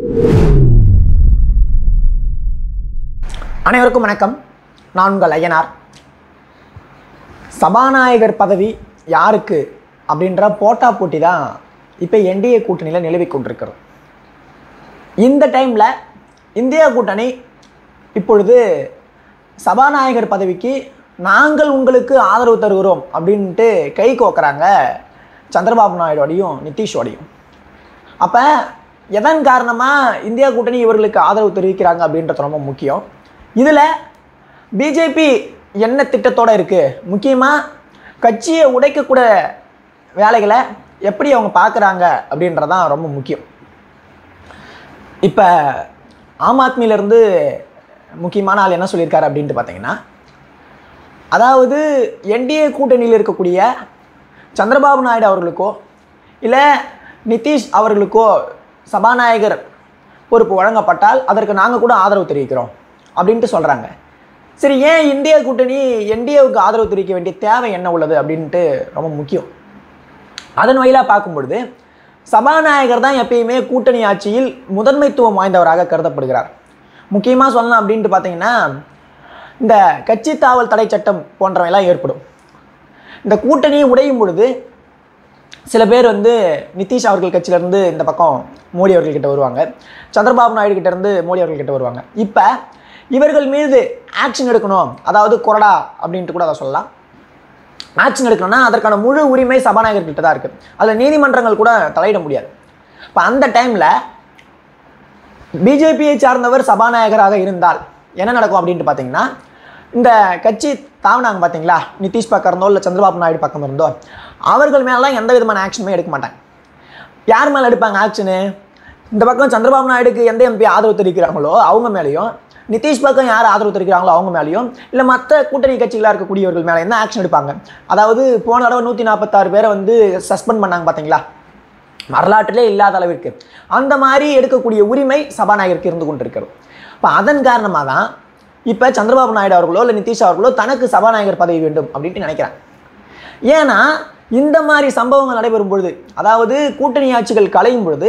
அனைவருக்கும் வணக்கம் நான் உங்கள் ஐயனார் சபாநாயகர் பதவி யாருக்கு அப்படின்ற போட்டா போட்டி தான் இப்போ என்டிஏ கூட்டணியில் நிலவி கொண்டிருக்கிறது இந்த டைமில் இந்தியா கூட்டணி இப்பொழுது சபாநாயகர் பதவிக்கு நாங்கள் உங்களுக்கு ஆதரவு தருகிறோம் அப்படின்ட்டு கை கோக்குறாங்க சந்திரபாபு நாயுடோடையும் நிதிஷோடையும் அப்போ எதன் காரணமாக இந்தியா கூட்டணி இவர்களுக்கு ஆதரவு தெரிவிக்கிறாங்க அப்படின்றது ரொம்ப முக்கியம் இதில் பிஜேபி என்ன திட்டத்தோடு இருக்குது முக்கியமாக கட்சியை உடைக்கக்கூட வேலைகளை எப்படி அவங்க பார்க்குறாங்க அப்படின்றதான் ரொம்ப முக்கியம் இப்போ ஆம் ஆத்மியிலேருந்து முக்கியமான ஆள் என்ன சொல்லியிருக்காரு அப்படின்ட்டு பார்த்தீங்கன்னா அதாவது என்டிஏ கூட்டணியில் இருக்கக்கூடிய சந்திரபாபு நாயுடு அவர்களுக்கோ இல்லை நிதிஷ் அவர்களுக்கோ சபாநாயகர் பொறுப்பு வழங்கப்பட்டால் அதற்கு நாங்கள் கூட ஆதரவு தெரிவிக்கிறோம் அப்படின்ட்டு சொல்கிறாங்க சரி ஏன் இந்திய கூட்டணி என்டிஏவுக்கு ஆதரவு தெரிவிக்க வேண்டிய தேவை என்ன உள்ளது அப்படின்ட்டு ரொம்ப முக்கியம் அதன் வழியாக பார்க்கும் பொழுது சபாநாயகர் தான் எப்பயுமே கூட்டணி ஆட்சியில் முதன்மைத்துவம் வாய்ந்தவராக கருதப்படுகிறார் முக்கியமாக சொல்லணும் அப்படின்ட்டு பார்த்தீங்கன்னா இந்த கட்சி தாவல் தடை சட்டம் போன்றவையெல்லாம் ஏற்படும் இந்த கூட்டணி உடையும் பொழுது சில பேர் வந்து நிதிஷ் அவர்கள் கட்சியிலேருந்து இந்த பக்கம் மோடி அவர்கள்கிட்ட வருவாங்க சந்திரபாபு நாயுடு கிட்ட இருந்து மோடி அவர்கள்கிட்ட வருவாங்க இப்போ இவர்கள் மீது ஆக்ஷன் எடுக்கணும் அதாவது கொறடா அப்படின்ட்டு கூட அதை சொல்லலாம் ஆக்ஷன் எடுக்கணும்னா அதற்கான முழு உரிமை சபாநாயகர்கிட்ட தான் இருக்குது அதில் நீதிமன்றங்கள் கூட தலையிட முடியாது இப்போ அந்த டைமில் பிஜேபியை சார்ந்தவர் சபாநாயகராக இருந்தால் என்ன நடக்கும் அப்படின்ட்டு பார்த்தீங்கன்னா இந்த கட்சி தாவனாங்க பார்த்தீங்களா நிதிஷ் பக்கம் இருந்தோ இல்லை சந்திரபாபு நாயுடு பக்கம் இருந்தோ அவர்கள் மேலாம் எந்த விதமான ஆக்ஷனுமே எடுக்க மாட்டாங்க யார் மேலே எடுப்பாங்க ஆக்ஷனு இந்த பக்கம் சந்திரபாபு நாயுடுக்கு எந்த எம்பி ஆதரவு தெரிவிக்கிறாங்களோ அவங்க மேலேயும் நிதிஷ் பக்கம் யார் ஆதரவு தெரிவிக்கிறாங்களோ அவங்க மேலேயும் இல்லை மற்ற கூட்டணி கட்சிகளாக இருக்கக்கூடியவர்கள் மேலே என்ன ஆக்ஷன் எடுப்பாங்க அதாவது போன தடவை நூற்றி நாற்பத்தாறு பேரை வந்து சஸ்பெண்ட் பண்ணாங்க பார்த்தீங்களா வரலாற்றிலே இல்லாத அளவிற்கு அந்த மாதிரி எடுக்கக்கூடிய உரிமை சபாநாயகருக்கு இருந்து கொண்டிருக்கிறது இப்போ அதன் காரணமாக தான் இப்போ சந்திரபாபு நாயுடு அவர்களோ இல்லை நிதிஷ் அவர்களோ தனக்கு சபாநாயகர் பதவி வேண்டும் அப்படின்ட்டு நினைக்கிறாங்க ஏன்னா இந்த மாதிரி சம்பவங்கள் நடைபெறும் பொழுது அதாவது கூட்டணி ஆட்சிகள் கலையும் பொழுது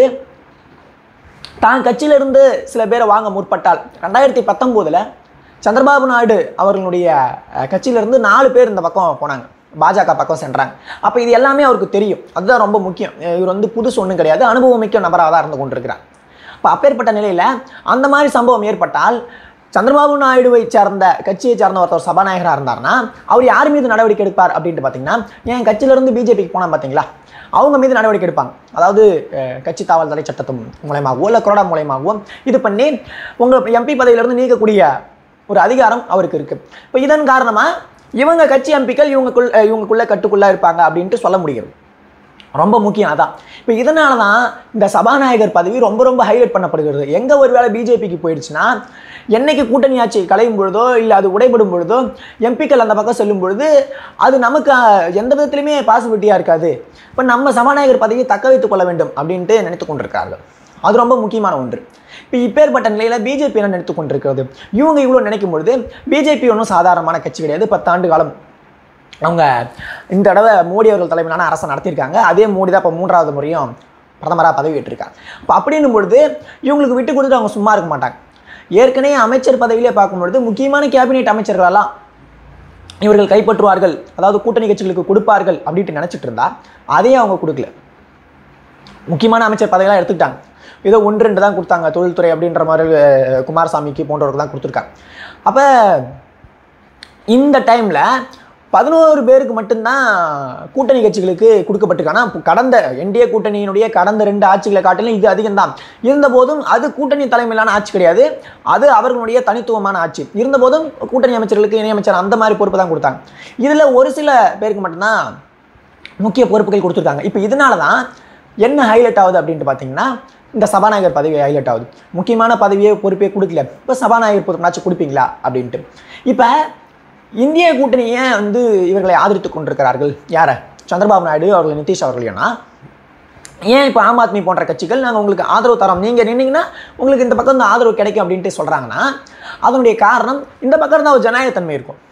தான் கட்சியிலிருந்து சில பேரை வாங்க முற்பட்டால் ரெண்டாயிரத்தி பத்தொம்போதில் சந்திரபாபு நாயுடு அவர்களுடைய அஹ், கட்சியிலிருந்து நாலு பேர் இந்த பக்கம் போனாங்க பாஜக பக்கம் சென்றாங்க அப்போ இது எல்லாமே அவருக்கு தெரியும் அதுதான் ரொம்ப முக்கியம் அஹ் இவர் வந்து புதுசு ஒன்றும் கிடையாது அனுபவமிக்க நபராக தான் இருந்து கொண்டிருக்கிறார் இப்போ அப்பேற்பட்ட நிலையில் அந்த மாதிரி சம்பவம் ஏற்பட்டால் சந்திரபாபு நாயுடுவை சார்ந்த கட்சியை சார்ந்த ஒருத்தர் சபாநாயகராக இருந்தார்னா அவர் யார் மீது நடவடிக்கை எடுப்பார் அப்படின்ட்டு பார்த்தீங்கன்னா என் கட்சியிலேருந்து பிஜேபிக்கு போனால் பார்த்தீங்களா அவங்க மீது நடவடிக்கை எடுப்பாங்க அதாவது அஹ், கட்சி தாவல் தடை சட்டத்தின் மூலயமாகவோ இல்லை கொரோனா மூலயமாகவோ இது பண்ணி உங்கள் எம்பி பதவியிலிருந்து நீக்கக்கூடிய ஒரு அதிகாரம் அவருக்கு இருக்குது இப்போ இதன் காரணமாக இவங்க கட்சி எம்பிக்கள் இவங்களுக்குள் அஹ், இவங்களுக்குள்ள கட்டுக்குள்ளே இருப்பாங்க அப்படின்ட்டு சொல்ல முடிகிறது ரொம்ப முக்கியம் அதான் இப்போ இதனால தான் இந்த சபாநாயகர் பதவி ரொம்ப ரொம்ப ஹைலைட் பண்ணப்படுகிறது எங்கே ஒரு வேளை பிஜேபிக்கு போயிடுச்சுன்னா என்னைக்கு கூட்டணி ஆட்சி கலையும் பொழுதோ இல்லை அது உடைபடும் பொழுதோ எம்பிக்கள் அந்த பக்கம் செல்லும் பொழுது அது நமக்கு அஹ், எந்த விதத்துலையுமே பாசிபிலிட்டியாக இருக்காது இப்போ நம்ம சபாநாயகர் பதவியை தக்க வைத்துக் கொள்ள வேண்டும் அப்படின்ட்டு நினைத்து கொண்டிருக்கிறார்கள் அது ரொம்ப முக்கியமான ஒன்று இப்போ இப்பேற்பட்ட நிலையில் பிஜேபி என்ன நினைத்து கொண்டிருக்கிறது இவங்க இவ்வளோ நினைக்கும் பொழுது பிஜேபி ஒன்றும் சாதாரணமான கட்சி கிடையாது பத்தாண்டு காலம் அவங்க இந்த தடவை மோடி அவர்கள் தலைமையிலான அரசை நடத்தியிருக்காங்க அதே மோடி தான் இப்போ மூன்றாவது முறையும் பிரதமராக பதவி ஏற்றிருக்காங்க இப்போ அப்படின்னும் பொழுது இவங்களுக்கு விட்டு கொடுத்துட்டு அவங்க சும்மா இருக்க மாட்டாங்க ஏற்கனவே அமைச்சர் பதவியிலே பார்க்கும்பொழுது முக்கியமான கேபினெட் அமைச்சர்களெல்லாம் இவர்கள் கைப்பற்றுவார்கள் அதாவது கூட்டணி கட்சிகளுக்கு கொடுப்பார்கள் அப்படின்ட்டு நினச்சிட்டு இருந்தா அதையும் அவங்க கொடுக்கல முக்கியமான அமைச்சர் பதவியெல்லாம் எடுத்துக்கிட்டாங்க ஏதோ ஒன்று ரெண்டு தான் கொடுத்தாங்க தொழில்துறை அப்படின்ற மாதிரி அஹ், குமாரசாமிக்கு போன்றவர்கள் தான் கொடுத்துருக்காங்க அப்போ இந்த டைமில் பதினோரு பேருக்கு மட்டும்தான் கூட்டணி கட்சிகளுக்கு கொடுக்கப்பட்டிருக்கு ஆனால் கடந்த என்டிஏ கூட்டணியினுடைய கடந்த ரெண்டு ஆட்சிகளை காட்டிலும் இது அதிகம்தான் இருந்தபோதும் அது கூட்டணி தலைமையிலான ஆட்சி கிடையாது அது அவர்களுடைய தனித்துவமான ஆட்சி இருந்தபோதும் கூட்டணி அமைச்சர்களுக்கு இணையமைச்சர் அந்த மாதிரி பொறுப்பு தான் கொடுத்தாங்க இதில் ஒரு சில பேருக்கு மட்டும்தான் முக்கிய பொறுப்புகள் கொடுத்துருக்காங்க இப்போ இதனால தான் என்ன ஹைலைட் ஆகுது அப்படின்ட்டு பார்த்தீங்கன்னா இந்த சபாநாயகர் பதவி ஹைலைட் ஆகுது முக்கியமான பதவியே பொறுப்பே கொடுக்கல இப்போ சபாநாயகர் பொறுப்புனாச்சும் கொடுப்பீங்களா அப்படின்ட்டு இப்போ இந்திய கூட்டணியை வந்து இவர்களை ஆதரித்து கொண்டிருக்கிறார்கள் யாரை சந்திரபாபு நாயுடு அவர்கள் நிதிஷ் அவர்களையும்னா ஏன் இப்போ ஆம் ஆத்மி போன்ற கட்சிகள் நாங்கள் உங்களுக்கு ஆதரவு தரோம் நீங்கள் நின்னீங்கன்னா உங்களுக்கு இந்த பக்கம் இந்த ஆதரவு கிடைக்கும் அப்படின்ட்டு சொல்கிறாங்கன்னா அதனுடைய காரணம் இந்த பக்கம் தான் ஒரு ஜனநாயகத்தன்மை இருக்கும்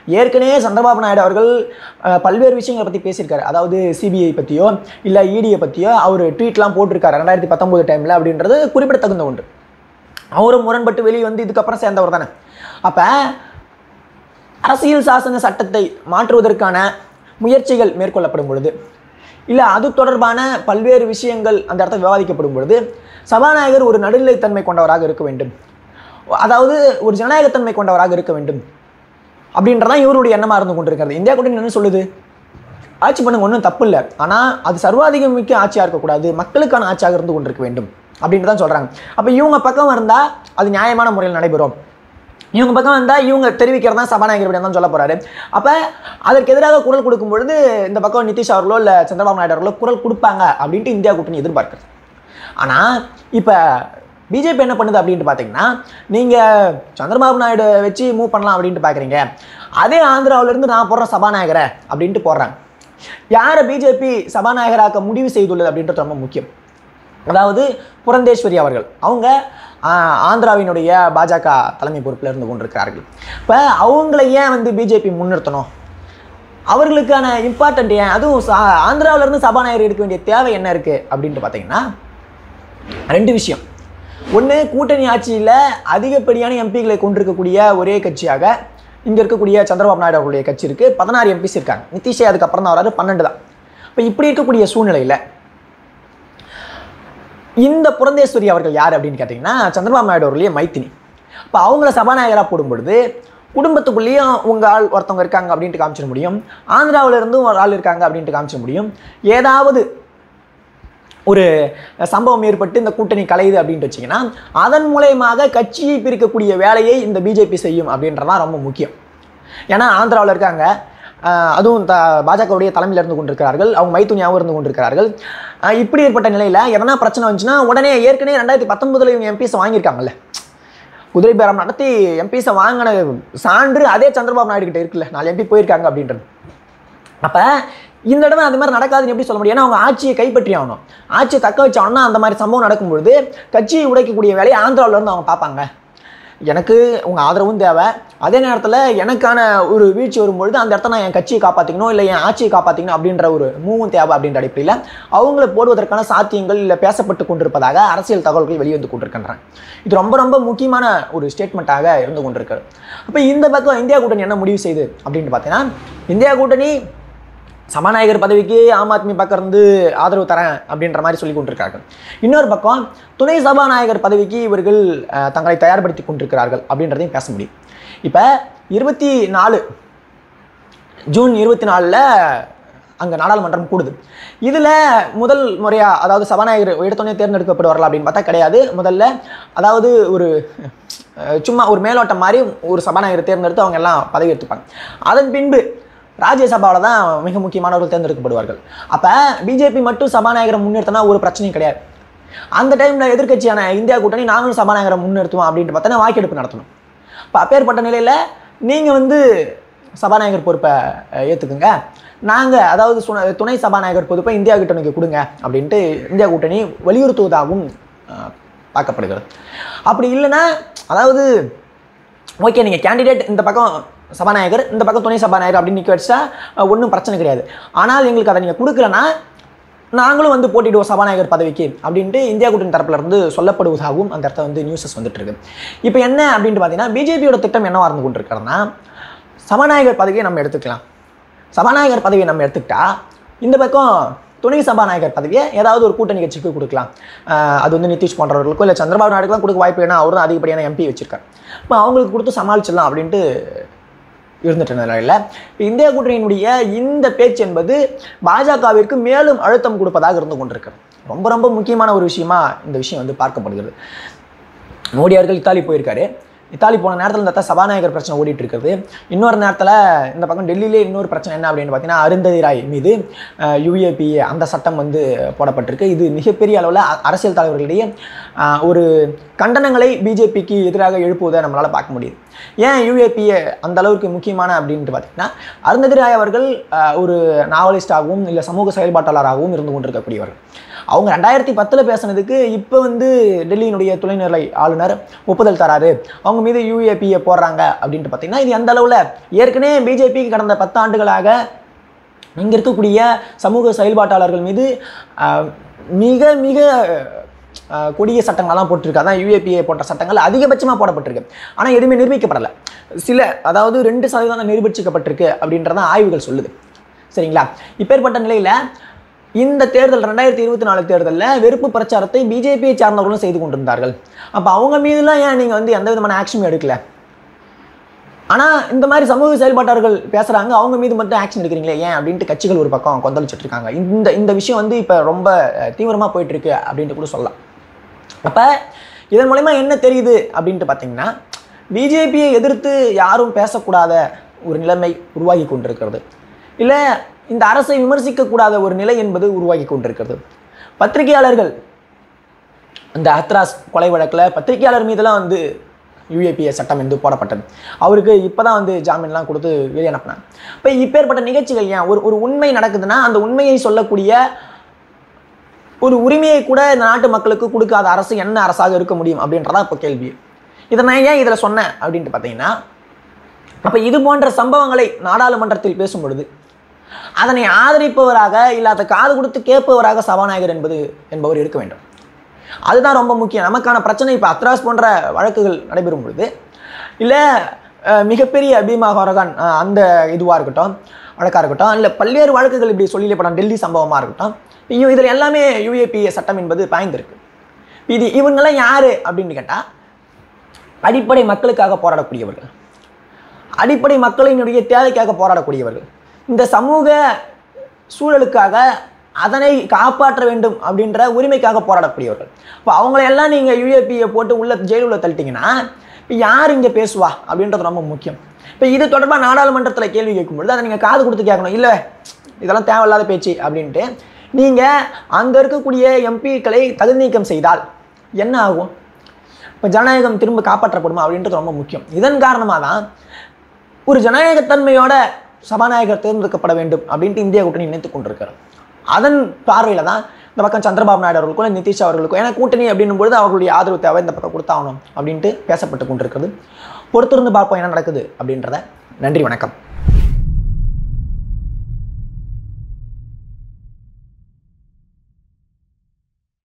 ஏற்கனவே சந்திரபாபு நாயுடு அவர்கள் அஹ், பல்வேறு விஷயங்களை பற்றி பேசியிருக்காரு அதாவது சிபிஐ பற்றியோ இல்லை இடியை பற்றியோ அவர் ட்வீட்லாம் போட்டிருக்காரு ரெண்டாயிரத்தி பத்தொம்போது டைமில் அப்படின்றது குறிப்பிடத்தகுந்த ஒன்று அவரும் முரண்பட்டு வெளியே வந்து இதுக்கப்புறம் சேர்ந்தவர் தானே அப்போ அரசியல் சாசன சட்டத்தை மாற்றுவதற்கான முயற்சிகள் மேற்கொள்ளப்படும் பொழுது இல்லை அது தொடர்பான பல்வேறு விஷயங்கள் அந்த இடத்துல விவாதிக்கப்படும் பொழுது சபாநாயகர் ஒரு நடுநிலைத்தன்மை கொண்டவராக இருக்க வேண்டும் அதாவது ஒரு ஜனநாயகத்தன்மை கொண்டவராக இருக்க வேண்டும் அப்படின்றதான் இவருடைய எண்ணமாக இருந்து கொண்டிருக்கிறது இந்தியா கூட்டணி என்ன சொல்லுது ஆட்சி பண்ணுங்க ஒன்றும் தப்பு இல்லை ஆனால் அது சர்வாதிகம் மிக்க ஆட்சியாக இருக்கக்கூடாது மக்களுக்கான ஆட்சியாக இருந்து கொண்டிருக்க வேண்டும் அப்படின்ட்டு தான் சொல்கிறாங்க அப்போ இவங்க பக்கம் இருந்தால் அது நியாயமான முறையில் நடைபெறும் இவங்க பக்கம் வந்தால் இவங்க தெரிவிக்கிறது தான் சபாநாயகர் இப்படி தான் சொல்ல போகிறாரு அப்போ அதற்கு எதிராக குரல் கொடுக்கும் பொழுது இந்த பக்கம் நிதிஷ் அவர்களோ இல்லை சந்திரபாபு நாயுடு அவர்களோ குரல் கொடுப்பாங்க அப்படின்ட்டு இந்தியா கூட்டணி எதிர்பார்க்குறது ஆனால் இப்போ பிஜேபி என்ன பண்ணுது அப்படின்ட்டு பார்த்தீங்கன்னா நீங்கள் சந்திரபாபு நாயுடு வச்சு மூவ் பண்ணலாம் அப்படின்ட்டு பார்க்குறீங்க அதே ஆந்திராவிலேருந்து நான் போடுற சபாநாயகரை அப்படின்ட்டு போடுறாங்க யாரை பிஜேபி சபாநாயகராக்க முடிவு செய்துள்ளது அப்படின்றது ரொம்ப முக்கியம் அதாவது புரந்தேஸ்வரி அவர்கள் அவங்க ஆஹ், ஆந்திராவினுடைய பாஜக தலைமை பொறுப்பில் இருந்து கொண்டிருக்கிறார்கள் இப்போ அவங்கள ஏன் வந்து பிஜேபி முன்னிறுத்தணும் அவர்களுக்கான இம்பார்ட்டன்ட் ஏன் அதுவும் சா- ஆந்திராவுல இருந்து சபாநாயகர் எடுக்க வேண்டிய தேவை என்ன இருக்குது அப்படின்ட்டு பார்த்தீங்கன்னா ரெண்டு விஷயம் ஒன்று கூட்டணி ஆட்சியில் அதிகப்படியான எம்பிகளை கொண்டிருக்கக்கூடிய ஒரே கட்சியாக இங்கே இருக்கக்கூடிய சந்திரபாபு நாயுடு அவர்களுடைய கட்சி இருக்குது பதினாறு எம்பிஸ் இருக்காங்க நிதிஷே அதுக்கப்புறம் தான் வராரு பன்னெண்டு தான் இப்போ இப்படி இருக்கக்கூடிய சூழ்நிலையில் இந்த புரந்தேஸ்வரி அவர்கள் யார் அப்படின்னு கேட்டிங்கன்னா சந்திரபாபு நாயுடு அவர்களுடைய மைத்தினி இப்போ அவங்கள சபாநாயகராக போடும் பொழுது குடும்பத்துக்குள்ளேயும் உங்கள் ஆள் ஒருத்தவங்க இருக்காங்க அப்படின்ட்டு காமிச்சிட முடியும் ஆந்திராவுல இருந்தும் ஒரு ஆள் இருக்காங்க அப்படின்ட்டு காமிச்சிட முடியும் ஏதாவது ஒரு சம்பவம் ஏற்பட்டு இந்த கூட்டணி கலையுது அப்படின்ட்டு வச்சிங்கன்னா அதன் மூலயமாக கட்சியை பிரிக்கக்கூடிய வேலையை இந்த பிஜேபி செய்யும் அப்படின்றதான் ரொம்ப முக்கியம் ஏன்னா ஆந்திராவில் இருக்காங்க ஆஹ் அதுவும் த பாஜகவுடைய தலைமையில் இருந்து கொண்டிருக்கிறார்கள் அவங்க மைத்துனியாகவும் இருந்து கொண்டிருக்கிறார்கள் ஆஹ் இப்படி ஏற்பட்ட நிலையில் எதனா பிரச்சனை வந்துச்சுன்னா உடனே ஏற்கனவே ரெண்டாயிரத்தி பத்தொன்பதுல இவங்க எம்பிஸை வாங்கியிருக்காங்கல்ல குதிரை பேரம் நடத்தி எம்பிஸை வாங்கின சான்று அதே சந்திரபாபு நாயுடு கிட்ட இருக்குல்ல நாலு எம்பி போயிருக்காங்க அப்படின்றது அப்போ இந்த தடவை அது மாதிரி நடக்காதுன்னு எப்படி சொல்ல முடியும் ஏன்னா அவங்க ஆட்சியை கைப்பற்றி ஆகணும் ஆட்சியை தக்க வச்சாகணும்னா அந்த மாதிரி சம்பவம் நடக்கும்பொழுது கட்சியை உடைக்கக்கூடிய வேலையை ஆந்திராவுல இருந்து அவங்க பார்ப்பாங்க எனக்கு உங்கள் ஆதரவும் தேவை அதே நேரத்தில் எனக்கான ஒரு வீழ்ச்சி வரும்பொழுது அந்த இடத்த நான் என் கட்சியை காப்பாற்றிக்கணும் இல்லை என் ஆட்சியை காப்பாற்றிக்கணும் அப்படின்ற ஒரு மூவும் தேவை அப்படின்ற அடிப்படையில் அவங்கள போடுவதற்கான சாத்தியங்கள் இல்லை பேசப்பட்டு கொண்டிருப்பதாக அரசியல் தகவல்கள் வெளிவந்து கொண்டிருக்கின்றன இது ரொம்ப ரொம்ப முக்கியமான ஒரு ஸ்டேட்மெண்ட்டாக இருந்து கொண்டிருக்கிறது அப்போ இந்த பக்கம் இந்தியா கூட்டணி என்ன முடிவு செய்யுது அப்படின்னு பார்த்தீங்கன்னா இந்தியா கூட்டணி சபாநாயகர் பதவிக்கு ஆம் ஆத்மி பக்கம் இருந்து ஆதரவு தரேன் அப்படின்ற மாதிரி சொல்லி கொண்டிருக்கார்கள் இன்னொரு பக்கம் துணை சபாநாயகர் பதவிக்கு இவர்கள் அஹ், தங்களை தயார்படுத்தி கொண்டிருக்கிறார்கள் அப்படின்றதையும் பேச முடியும் இப்போ இருபத்தி நாலு ஜூன் இருபத்தி நாலில் அங்கே நாடாளுமன்றம் கூடுது இதில் முதல் முறையாக அதாவது சபாநாயகர் எடுத்தோடனே தேர்ந்தெடுக்கப்படுவார்களா அப்படின்னு பார்த்தா கிடையாது முதல்ல அதாவது ஒரு அஹ், சும்மா ஒரு மேலோட்டம் மாதிரி ஒரு சபாநாயகரை தேர்ந்தெடுத்து அவங்க எல்லாம் பதவி எடுத்துப்பாங்க அதன் பின்பு ராஜ்யசபாவில் தான் மிக முக்கியமானவர்கள் தேர்ந்தெடுக்கப்படுவார்கள் அப்போ பிஜேபி மட்டும் சபாநாயகரை முன்னிறுத்தினா ஒரு பிரச்சனையும் கிடையாது அந்த டைமில் எதிர்க்கட்சியான இந்தியா கூட்டணி நாங்களும் சபாநாயகரை முன்னிறுத்துவோம் அப்படின்ட்டு பார்த்தோன்னா வாக்கெடுப்பு நடத்தணும் இப்போ அப்பேற்பட்ட நிலையில் நீங்கள் வந்து சபாநாயகர் பொறுப்பை அஹ், ஏற்றுக்குங்க நாங்கள் அதாவது சுன- துணை சபாநாயகர் பொறுப்பை இந்தியா கூட்டணிக்கு கொடுங்க அப்படின்ட்டு இந்தியா கூட்டணி வலியுறுத்துவதாகவும் அஹ், பார்க்கப்படுகிறது அப்படி இல்லைன்னா அதாவது ஓகே நீங்கள் கேண்டிடேட் இந்த பக்கம் சபாநாயகர் இந்த பக்கம் துணை சபாநாயகர் அப்படின்னு நிற்க வச்சா ஒன்றும் பிரச்சனை கிடையாது ஆனால் எங்களுக்கு அதை நீங்கள் கொடுக்கலன்னா நாங்களும் வந்து போட்டிடுவோம் சபாநாயகர் பதவிக்கு அப்படின்ட்டு இந்தியா கூட்டணி தரப்புல இருந்து சொல்லப்படுவதாகவும் அந்த இடத்துல வந்து நியூஸஸ் வந்துட்டு இருக்கு இப்போ என்ன அப்படின்ட்டு பார்த்தீங்கன்னா பிஜேபியோட திட்டம் என்னவா இருந்து கொண்டிருக்கிறதுனா சபாநாயகர் பதவியை நம்ம எடுத்துக்கலாம் சபாநாயகர் பதவியை நம்ம எடுத்துக்கிட்டா இந்த பக்கம் துணை சபாநாயகர் பதவியை ஏதாவது ஒரு கூட்டணி கட்சிக்கு கொடுக்கலாம் ஆஹ் அது வந்து நிதிஷ் போன்றவர்களுக்கோ இல்லை சந்திரபாபு நாயுடுக்கெல்லாம் கொடுக்க வாய்ப்பு ஏன்னா அவர் தான் அதிகப்படியான எம்பி வச்சிருக்காரு இப்போ அவங்களுக்கு கொடுத்து சமாளிச்சிடலாம் அப்படின்ட்டு இருந்துட்டு நிலையில் இப்போ இந்தியா கூட்டணியினுடைய இந்த பேச்சு என்பது பாஜகவிற்கு மேலும் அழுத்தம் கொடுப்பதாக இருந்து கொண்டிருக்கிறது ரொம்ப ரொம்ப முக்கியமான ஒரு விஷயமா இந்த விஷயம் வந்து பார்க்கப்படுகிறது மோடி அவர்கள் இத்தாலி போயிருக்காரு இத்தாலி போன நேரத்தில் இந்த இடத்துல சபாநாயகர் பிரச்சனை ஓடிட்டு இருக்கிறது இன்னொரு நேரத்தில் இந்த பக்கம் டெல்லியிலே இன்னொரு பிரச்சனை என்ன அப்படின்னு பார்த்தீங்கன்னா அருந்ததி ராய் மீது யுஏபி அந்த சட்டம் வந்து போடப்பட்டிருக்கு இது மிகப்பெரிய அளவில் அரசியல் தலைவர்களிடையே அஹ், ஒரு கண்டனங்களை பிஜேபிக்கு எதிராக எழுப்புவதை நம்மளால் பார்க்க முடியுது ஏன் யூஏபிஏ அந்த அளவுக்கு முக்கியமான அப்படின்ட்டு பார்த்தீங்கன்னா அருந்ததி ராய் அவர்கள் அஹ், ஒரு நாவலிஸ்டாகவும் இல்லை சமூக செயல்பாட்டாளராகவும் இருந்து கொண்டிருக்கக்கூடியவர்கள் அவங்க ரெண்டாயிரத்தி பத்தில் பேசுனதுக்கு இப்போ வந்து டெல்லியினுடைய துணைநிலை ஆளுநர் ஒப்புதல் தராரு அவங்க மீது யூஏபியை போடுறாங்க அப்படின்ட்டு பார்த்தீங்கன்னா இது எந்த அளவில் ஏற்கனவே பிஜேபிக்கு கடந்த பத்தாண்டுகளாக இங்கே இருக்கக்கூடிய சமூக செயல்பாட்டாளர்கள் மீது ஆஹ், மிக மிக ஆஹ், கொடிய சட்டங்களெல்லாம் போட்டிருக்கு அதான் யூஏபிஏ போட்ட சட்டங்கள் அதிகபட்சமாக போடப்பட்டிருக்கு ஆனால் எதுவுமே நிரூபிக்கப்படலை சில அதாவது ரெண்டு சதவீதம் நிரூபிக்கப்பட்டிருக்கு அப்படின்றதான் ஆய்வுகள் சொல்லுது சரிங்களா இப்பேற்பட்ட நிலையில் இந்த தேர்தல் ரெண்டாயிரத்தி இருபத்தி நாலு தேர்தலில் வெறுப்பு பிரச்சாரத்தை பிஜேபியை சார்ந்தவர்களும் செய்து கொண்டிருந்தார்கள் அப்போ அவங்க மீதுலாம் ஏன் நீங்கள் வந்து எந்த விதமான ஆக்ஷனும் எடுக்கல ஆனால் இந்த மாதிரி சமூக செயல்பாட்டாளர்கள் பேசுகிறாங்க அவங்க மீது மட்டும் ஆக்ஷன் எடுக்கிறீங்களே ஏன் அப்படின்ட்டு கட்சிகள் ஒரு பக்கம் கொந்தளிச்சிட்டு இருக்காங்க இந்த இந்த விஷயம் வந்து இப்போ ரொம்ப தீவிரமாக போயிட்டு இருக்கு அப்படின்ட்டு கூட சொல்லலாம் அப்போ இதன் மூலயமா என்ன தெரியுது அப்படின்ட்டு பார்த்தீங்கன்னா பிஜேபியை எதிர்த்து யாரும் பேசக்கூடாத ஒரு நிலைமை உருவாகி கொண்டிருக்கிறது இல்லை இந்த அரசை விமர்சிக்கக்கூடாத ஒரு நிலை என்பது உருவாகி கொண்டிருக்கிறது பத்திரிகையாளர்கள் இந்த ஹத்ராஸ் கொலை வழக்கில் பத்திரிகையாளர் மீதெல்லாம் வந்து யூஏபிஏ சட்டம் வந்து போடப்பட்டது அவருக்கு இப்போ தான் வந்து ஜாமீன்லாம் கொடுத்து வெளியே அனுப்பினாங்க இப்போ இப்பேற்பட்ட நிகழ்ச்சிகள் ஏன் ஒரு ஒரு உண்மை நடக்குதுன்னா அந்த உண்மையை சொல்லக்கூடிய ஒரு உரிமையை கூட இந்த நாட்டு மக்களுக்கு கொடுக்காத அரசு என்ன அரசாக இருக்க முடியும் அப்படின்றதான் இப்போ கேள்வி இதை நான் ஏன் இதில் சொன்னேன் அப்படின்ட்டு பார்த்தீங்கன்னா அப்போ இது போன்ற சம்பவங்களை நாடாளுமன்றத்தில் பேசும் பொழுது அதனை ஆதரிப்பவராக இல்லை அதை காது கொடுத்து கேட்பவராக சபாநாயகர் என்பது என்பவர் இருக்க வேண்டும் அதுதான் ரொம்ப முக்கியம் நமக்கான பிரச்சனை இப்போ அத்ராஸ் போன்ற வழக்குகள் நடைபெறும் பொழுது இல்லை அஹ், மிகப்பெரிய பீமா ஹொரகான் அஹ், அந்த இதுவாக இருக்கட்டும் வழக்காக இருக்கட்டும் இல்லை பல்வேறு வழக்குகள் இப்படி சொல்லி படம் டெல்லி சம்பவமாக இருக்கட்டும் இப்போ இதில் எல்லாமே யூஏபிஏ சட்டம் என்பது பாய்ந்திருக்கு இது இவங்கெல்லாம் யார் அப்படின்னு கேட்டால் அடிப்படை மக்களுக்காக போராடக்கூடியவர்கள் அடிப்படை மக்களினுடைய தேவைக்காக போராடக்கூடியவர்கள் இந்த சமூக சூழலுக்காக அதனை காப்பாற்ற வேண்டும் அப்படின்ற உரிமைக்காக போராடக்கூடியவர்கள் இப்போ அவங்களையெல்லாம் நீங்கள் யூஏபியை போட்டு உள்ள ஜெயிலுள்ள தள்ளிட்டீங்கன்னா இப்போ யார் இங்கே பேசுவா அப்படின்றது ரொம்ப முக்கியம் இப்போ இது தொடர்பாக நாடாளுமன்றத்தில் கேள்வி கேட்கும்பொழுது அதை நீங்கள் காது கொடுத்து கேட்கணும் இல்லை இதெல்லாம் தேவையில்லாத பேச்சு அப்படின்ட்டு நீங்கள் அங்கே இருக்கக்கூடிய எம்பிக்களை தகுதி நீக்கம் செய்தால் என்ன ஆகும் இப்போ ஜனநாயகம் திரும்ப காப்பாற்றப்படுமா அப்படின்றது ரொம்ப முக்கியம் இதன் காரணமாக தான் ஒரு ஜனநாயகத்தன்மையோட சபாநாயகர் தேர்ந்தெடுக்கப்பட வேண்டும் அப்படின்ட்டு இந்திய கூட்டணி நினைத்துக் கொண்டிருக்கிறார் அதன் பார்வையில் தான் இந்த பக்கம் சந்திரபாபு நாயுடு அவர்களுக்கும் இல்லை நிதிஷ் அவர்களுக்கும் ஏன்னா கூட்டணி அப்படின்னும் பொழுது அவர்களுடைய ஆதரவு தேவை இந்த பக்கம் கொடுத்தாகணும் அப்படின்ட்டு பேசப்பட்டு கொண்டிருக்கிறது பொறுத்திருந்து பார்ப்போம் என்ன நடக்குது அப்படின்றத நன்றி வணக்கம்